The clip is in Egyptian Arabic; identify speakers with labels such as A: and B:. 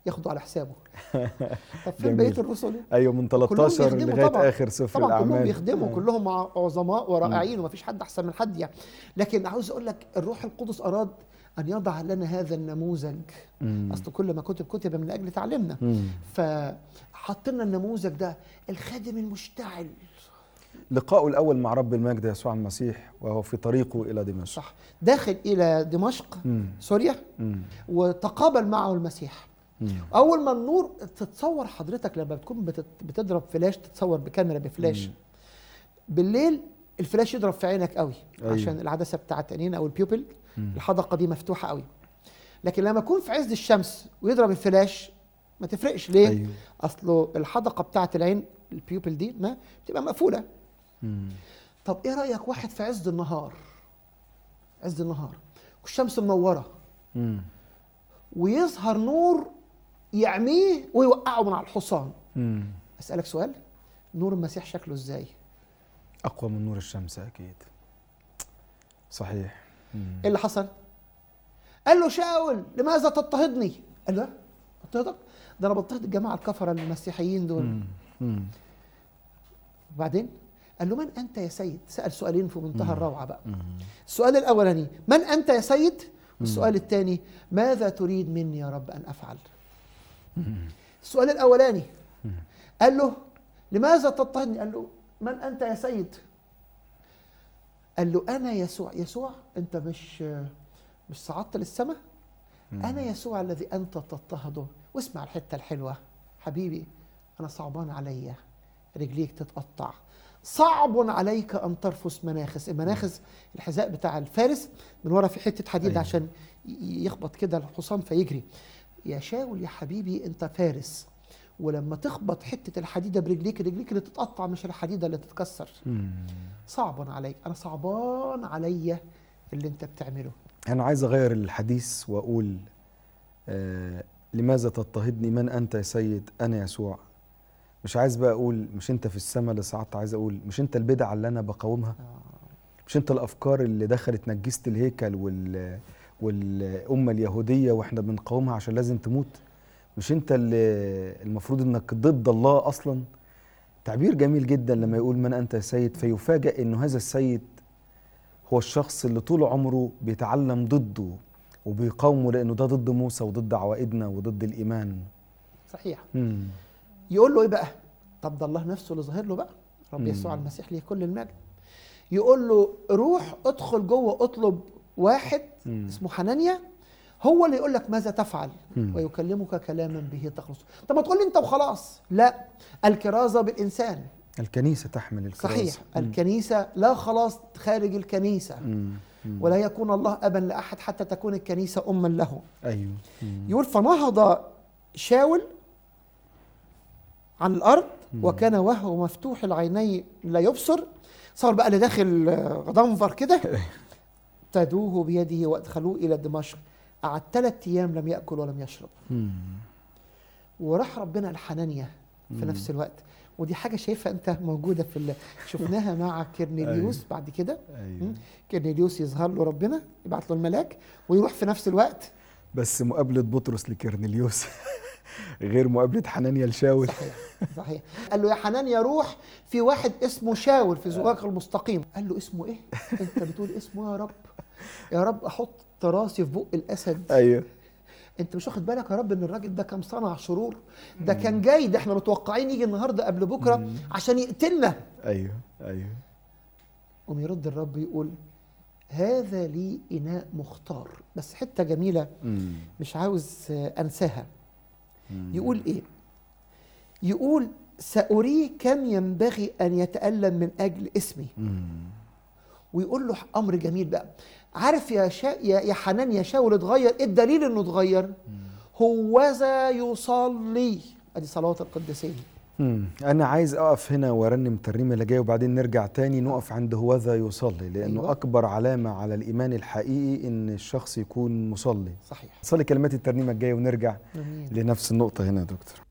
A: ياخدوا على حسابه طب فين
B: جميل.
A: بقيه الرسل
B: ايوه من
A: كلهم
B: 13
A: بيخدموا
B: لغايه
A: طبعاً.
B: اخر سفر
A: طبعا كلهم
B: الاعمال
A: بيخدموا
B: آه.
A: كلهم ع- عظماء ورائعين ومفيش حد احسن من حد يعني لكن عاوز اقول لك الروح القدس اراد ان يضع لنا هذا النموذج
B: مم.
A: اصل كل ما كتب كتب من اجل تعليمنا
B: مم.
A: فحط لنا النموذج ده الخادم المشتعل
B: لقاؤه الاول مع رب المجد يسوع المسيح وهو في طريقه الى دمشق
A: صح داخل الى دمشق
B: مم.
A: سوريا
B: مم.
A: وتقابل معه المسيح
B: مم.
A: اول ما النور تتصور حضرتك لما بتكون بتت- بتضرب فلاش تتصور بكاميرا بفلاش
B: مم.
A: بالليل الفلاش يضرب في عينك قوي
B: أيوة.
A: عشان العدسه بتاعت عينين او البيوبل
B: مم.
A: الحدقه دي مفتوحه قوي لكن لما يكون في عز الشمس ويضرب الفلاش ما تفرقش ليه
B: ايوه
A: اصله الحدقه بتاعت العين البيوبل دي ما بتبقى مقفوله
B: مم.
A: طب ايه رايك واحد في عز النهار عز النهار والشمس منوره
B: مم.
A: ويظهر نور يعميه ويوقعه من على الحصان
B: مم.
A: اسالك سؤال نور المسيح شكله ازاي
B: اقوى من نور الشمس اكيد صحيح مم.
A: ايه اللي حصل قال له شاول لماذا تضطهدني قال له اضطهدك ده انا بضطهد الجماعه الكفره المسيحيين دول
B: مم. مم.
A: وبعدين قال له من انت يا سيد سال سؤالين في منتهى
B: مم.
A: الروعه بقى
B: مم.
A: السؤال الاولاني من انت يا سيد والسؤال الثاني ماذا تريد مني يا رب ان افعل السؤال الاولاني قال له لماذا تضطهدني قال له من انت يا سيد قال له انا يسوع يسوع انت مش مش صعدت للسماء انا يسوع الذي انت تضطهده واسمع الحته الحلوه حبيبي انا صعبان عليا رجليك تتقطع صعب عليك ان ترفس مناخس المناخس الحذاء بتاع الفارس من ورا في حته حديد
B: أيوة.
A: عشان ي- يخبط كده الحصان فيجري يا شاول يا حبيبي انت فارس ولما تخبط حته الحديده برجليك رجليك اللي تتقطع مش الحديده اللي تتكسر
B: مم.
A: صعب عليك انا صعبان عليا اللي انت بتعمله
B: انا عايز اغير الحديث واقول آه لماذا تضطهدني من انت يا سيد انا يسوع مش عايز بقى اقول مش انت في السماء اللي صعدت عايز اقول مش انت البدع اللي انا بقاومها مش انت الافكار اللي دخلت نجست الهيكل وال والامه اليهوديه واحنا بنقاومها عشان لازم تموت مش انت اللي المفروض انك ضد الله اصلا تعبير جميل جدا لما يقول من انت يا سيد فيفاجئ انه هذا السيد هو الشخص اللي طول عمره بيتعلم ضده وبيقاومه لانه ده ضد موسى وضد عوائدنا وضد الايمان
A: صحيح
B: مم.
A: يقول له ايه بقى طب ده الله نفسه اللي ظاهر له بقى رب
B: مم.
A: يسوع المسيح ليه كل المجد يقول له روح ادخل جوه اطلب واحد
B: مم.
A: اسمه حنانيا هو اللي يقول لك ماذا تفعل
B: مم.
A: ويكلمك كلاما به تخلص طب ما تقول لي انت وخلاص لا الكرازه بالانسان
B: الكنيسه تحمل الكرازه
A: صحيح
B: مم.
A: الكنيسه لا خلاص خارج الكنيسه
B: مم. مم.
A: ولا يكون الله ابا لاحد حتى تكون الكنيسه اما له
B: ايوه مم.
A: يقول فنهض شاول عن الارض وكان وهو مفتوح العينين لا يبصر صار بقى اللي داخل آه، غضنفر كده ابتدوه بيده وادخلوه الى دمشق قعد ثلاث ايام لم ياكل ولم يشرب
B: مم.
A: وراح ربنا لحنانيا في نفس الوقت ودي حاجه شايفها انت موجوده في ال- شفناها مع كيرنيليوس بعد كده
B: ايوه
A: م? كيرنيليوس يظهر له ربنا يبعت له الملاك ويروح في نفس الوقت
B: بس مقابله بطرس لكرنيليوس غير مقابله حنانيا لشاول
A: صحيح صحيح قال له يا حنانيا روح في واحد اسمه شاول في زجاج المستقيم قال له اسمه ايه انت بتقول اسمه يا رب يا رب احط راسي في بق الاسد
B: ايوه
A: انت مش واخد بالك يا رب ان الراجل ده كان صنع شرور ده كان جاي ده احنا متوقعين يجي النهارده قبل بكره عشان يقتلنا
B: ايوه ايوه
A: قوم يرد الرب يقول هذا لي اناء مختار بس حته جميله
B: مم.
A: مش عاوز آه، انساها
B: مم.
A: يقول ايه يقول سأريه كم ينبغي أن يتألم من أجل اسمي
B: مم.
A: ويقول له امر جميل بقى عارف يا شا يا يا حنان يا شاول اتغير ايه الدليل انه اتغير هوذا يصلي ادي صلوات القديسين
B: مم. انا عايز اقف هنا وارنم الترنيمه اللي جايه وبعدين نرجع تاني نقف عند هوذا يصلي لانه
A: أيوة.
B: اكبر علامه على الايمان الحقيقي ان الشخص يكون مصلي
A: صحيح
B: صلي كلمات الترنيمه الجايه ونرجع
A: امين
B: لنفس النقطه هنا يا دكتور